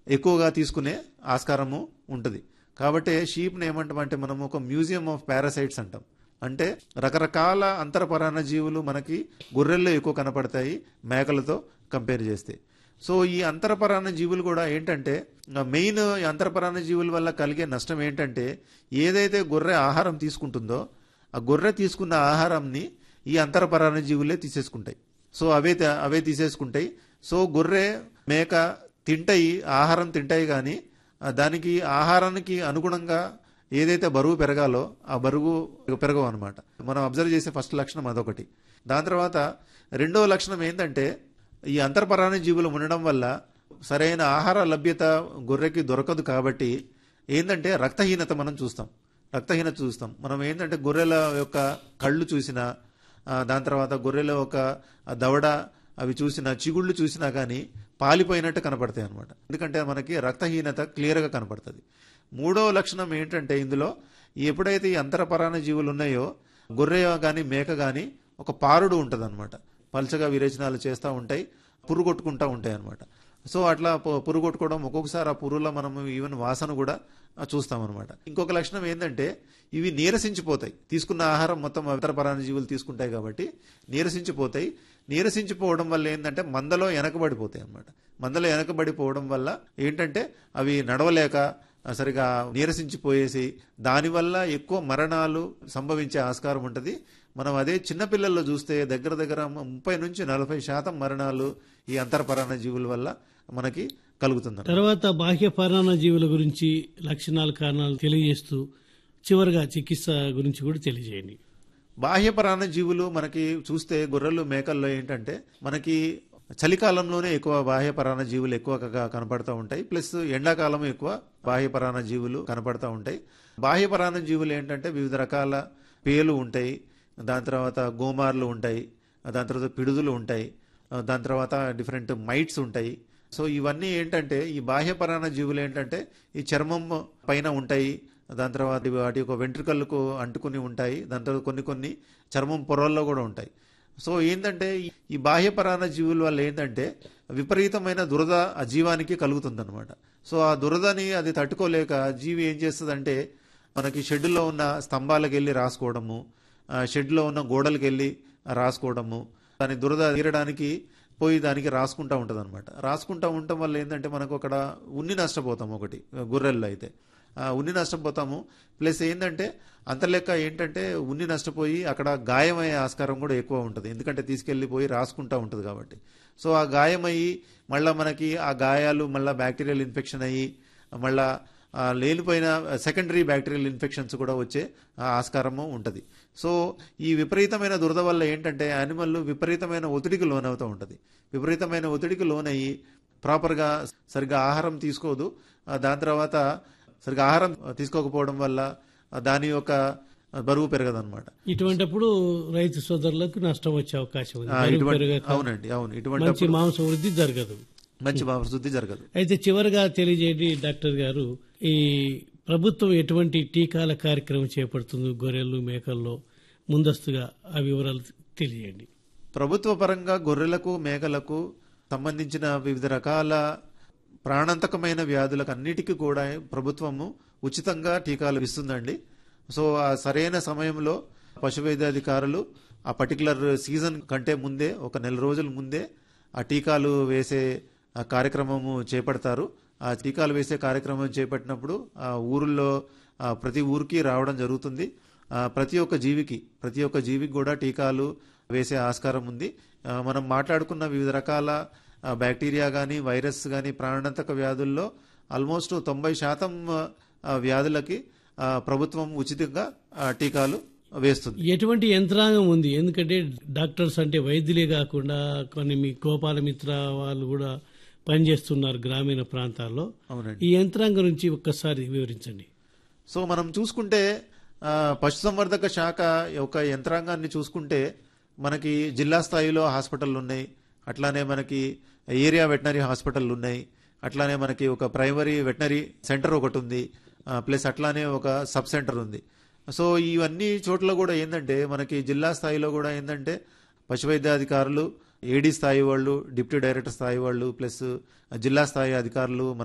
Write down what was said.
ఎక్కువగా తీసుకునే ఆస్కారము ఉంటుంది కాబట్టి షీప్ని ఏమంటామంటే మనం ఒక మ్యూజియం ఆఫ్ పారాసైట్స్ అంటాం అంటే రకరకాల అంతరపరాణ జీవులు మనకి గొర్రెల్లో ఎక్కువ కనపడతాయి మేకలతో కంపేర్ చేస్తే సో ఈ అంతరపరాణ జీవులు కూడా ఏంటంటే మెయిన్ అంతరపరాణ జీవుల వల్ల కలిగే నష్టం ఏంటంటే ఏదైతే గొర్రె ఆహారం తీసుకుంటుందో ఆ గొర్రె తీసుకున్న ఆహారంని ఈ అంతరపరాణ జీవులే తీసేసుకుంటాయి సో అవే త- అవే తీసేసుకుంటాయి సో గొర్రె మేక తింటాయి ఆహారం తింటాయి కానీ ఆ దానికి ఆహారానికి అనుగుణంగా ఏదైతే బరువు పెరగాలో ఆ బరువు పెరగవు అనమాట మనం అబ్జర్వ్ చేసే ఫస్ట్ లక్షణం అదొకటి దాని తర్వాత రెండవ లక్షణం ఏంటంటే ఈ అంతర్పరాణ జీవులు ఉండడం వల్ల సరైన ఆహార లభ్యత గొర్రెకి దొరకదు కాబట్టి ఏంటంటే రక్తహీనత మనం చూస్తాం రక్తహీనత చూస్తాం మనం ఏంటంటే గొర్రెల యొక్క కళ్ళు చూసినా ఆ, దాని తర్వాత గొర్రెల ఒక దవడ అవి చూసినా చిగుళ్ళు చూసినా కానీ పాలిపోయినట్టు కనపడతాయి అనమాట ఎందుకంటే మనకి రక్తహీనత క్లియర్గా కనపడుతుంది మూడో లక్షణం ఏంటంటే ఇందులో ఈ ఎప్పుడైతే ఈ అంతరపరాణ జీవులు ఉన్నాయో గొర్రె కానీ మేక కానీ ఒక పారుడు ఉంటుంది అనమాట పల్చగా విరేచనాలు చేస్తూ ఉంటాయి పురు కొట్టుకుంటూ ఉంటాయి అనమాట సో అట్లా పు- పురు కొట్టుకోవడం ఒక్కొక్కసారి ఆ పురులో మనం ఈవెన్ వాసన కూడా చూస్తాం అనమాట ఇంకొక లక్షణం ఏంటంటే ఇవి నీరసించిపోతాయి తీసుకున్న ఆహారం మొత్తం ఇతర జీవులు తీసుకుంటాయి కాబట్టి నీరసించిపోతాయి నీరసించిపోవడం వల్ల ఏంటంటే మందలో వెనకబడిపోతాయి అనమాట మందలో వెనకబడిపోవడం వల్ల ఏంటంటే అవి నడవలేక ఆ, సరిగా నీరసించిపోయేసి దానివల్ల ఎక్కువ మరణాలు సంభవించే ఆస్కారం ఉంటుంది మనం అదే చిన్నపిల్లల్లో చూస్తే దగ్గర దగ్గర ముప్పై నుంచి నలభై శాతం మరణాలు ఈ అంతర్పరాణ జీవుల వల్ల మనకి కలుగుతుంది తర్వాత బాహ్య పరాణ జీవుల గురించి లక్షణాలు కారణాలు తెలియజేస్తూ చివరిగా చికిత్స గురించి కూడా తెలియజేయండి బాహ్య పరాణ జీవులు మనకి చూస్తే గొర్రెలు మేకల్లో ఏంటంటే మనకి చలికాలంలోనే ఎక్కువ బాహ్య పరాణ జీవులు ఎక్కువగా కనపడతా ఉంటాయి ప్లస్ ఎండాకాలం ఎక్కువ బాహ్య పరాణ జీవులు కనపడతా ఉంటాయి బాహ్య పరాణ జీవులు ఏంటంటే వివిధ రకాల పేలు ఉంటాయి దాని తర్వాత గోమార్లు ఉంటాయి దాని తర్వాత పిడుదులు ఉంటాయి దాని తర్వాత డిఫరెంట్ మైట్స్ ఉంటాయి సో ఇవన్నీ ఏంటంటే ఈ బాహ్య పరాణ జీవులు ఏంటంటే ఈ చర్మం పైన ఉంటాయి దాని తర్వాత ఇవి వాటి యొక్క వెంట్రుకలకు అంటుకుని ఉంటాయి దాని తర్వాత కొన్ని కొన్ని చర్మం పొరల్లో కూడా ఉంటాయి సో ఏంటంటే ఈ- ఈ బాహ్య పరాణ జీవుల వల్ల ఏంటంటే విపరీతమైన దురద ఆ జీవానికి కలుగుతుందన్నమాట సో ఆ దురదని అది తట్టుకోలేక జీవి ఏం చేస్తుందంటే మనకి షెడ్లో ఉన్న స్తంభాలకు వెళ్ళి రాసుకోవడము ఆ షెడ్లో ఉన్న గోడలకు వెళ్ళి రాసుకోవడము దాని దురద తీరడానికి పోయి దానికి రాసుకుంటా ఉంటుంది అనమాట రాసుకుంటా ఉండటం వల్ల ఏంటంటే మనకు అక్కడ ఉన్ని నష్టపోతాం ఒకటి గొర్రెల్లో అయితే ఆ ఉన్ని నష్టపోతాము ప్లస్ ఏంటంటే అంత లెక్క ఏంటంటే ఉన్ని నష్టపోయి అక్కడ గాయమయ్యే ఆస్కారం కూడా ఎక్కువ ఉంటుంది ఎందుకంటే తీసుకెళ్ళిపోయి రాసుకుంటా ఉంటుంది కాబట్టి సో ఆ గాయమయ్యి మళ్ళీ మనకి ఆ గాయాలు మళ్ళీ బ్యాక్టీరియల్ ఇన్ఫెక్షన్ అయ్యి మళ్ళా ఆ లేనిపోయిన సెకండరీ బ్యాక్టీరియల్ ఇన్ఫెక్షన్స్ కూడా వచ్చే ఆ ఆస్కారము ఉంటుంది సో ఈ విపరీతమైన దురద వల్ల ఏంటంటే యానిమల్ విపరీతమైన ఒత్తిడికి లోనవుతూ ఉంటుంది విపరీతమైన ఒత్తిడికి లోనయ్యి ప్రాపర్గా సరిగ్గా ఆహారం తీసుకోదు ఆ దాని తర్వాత సరిగ్గా ఆహారం తీసుకోకపోవడం వల్ల ఆ దాని యొక్క బరువు పెరగదన్నమాట ఇటువంటప్పుడు రైతు సోదరులకు నష్టం వచ్చే అవకాశం ఉంది ఆ, బరువు ఇటువంటి పెరగక అవునండి అవును ఇటువంటి మంచి మాంసం వృద్ధి జరగదు మంచి శుద్ధి జరగదు అయితే చివరిగా తెలియజేయండి డాక్టర్ గారు ఈ ప్రభుత్వం ఎటువంటి టీకాల కార్యక్రమం చేపడుతుంది గొర్రెలు మేకల్లో ముందస్తుగా ఆ వివరాలు తెలియజేయండి ప్రభుత్వ పరంగా గొర్రెలకు మేకలకు సంబంధించిన వివిధ రకాల ప్రాణాంతకమైన వ్యాధులకు అన్నిటికీ కూడా ప్రభుత్వము ఉచితంగా టీకాలు ఇస్తుందండి సో ఆ సరైన సమయంలో పశు వైద్యాధికారులు ఆ పర్టికులర్ సీజన్ కంటే ముందే ఒక నెల రోజుల ముందే ఆ టీకాలు వేసే ఆ కార్యక్రమము చేపడతారు ఆ టీకాలు వేసే కార్యక్రమం చేపట్టినప్పుడు ఆ ఊరిలో ఆ ప్రతి ఊరికి రావడం జరుగుతుంది ఆ ప్రతి ఒక్క జీవికి ప్రతి ఒక్క జీవికి కూడా టీకాలు వేసే ఆస్కారం ఉంది ఆ మనం మాట్లాడుకున్న వివిధ రకాల ఆ, బ్యాక్టీరియా కానీ వైరస్ కానీ ప్రాణాంతక వ్యాధుల్లో ఆల్మోస్ట్ తొంభై శాతం ఆ, వ్యాధులకి ఆ, ప్రభుత్వం ఉచితంగా ఆ, టీకాలు వేస్తుంది ఎటువంటి యంత్రాంగం ఉంది ఎందుకంటే డాక్టర్స్ అంటే వైద్యులే కాకుండా కొన్ని మీ గోపాల మిత్ర వాళ్ళు కూడా పనిచేస్తున్నారు గ్రామీణ ప్రాంతాల్లో అవునండి ఈ యంత్రాంగం గురించి ఒక్కసారి వివరించండి సో మనం చూసుకుంటే ఆ, పశుసంవర్ధక శాఖ యొక్క యంత్రాంగాన్ని చూసుకుంటే మనకి జిల్లా స్థాయిలో హాస్పిటల్ ఉన్నాయి అట్లానే మనకి ఏరియా వెటనరీ హాస్పిటల్ ఉన్నాయి అట్లానే మనకి ఒక ప్రైమరీ వెటనరీ సెంటర్ ఒకటి ఉంది ఆ, ప్లస్ అట్లానే ఒక సబ్ సెంటర్ ఉంది సో ఇవన్నీ చోట్ల కూడా ఏంటంటే మనకి జిల్లా స్థాయిలో కూడా ఏంటంటే పశువైద్యాధికారులు ఏడీ స్థాయి వాళ్ళు డిప్యూటీ డైరెక్టర్ స్థాయి వాళ్ళు ప్లస్ జిల్లా స్థాయి అధికారులు మన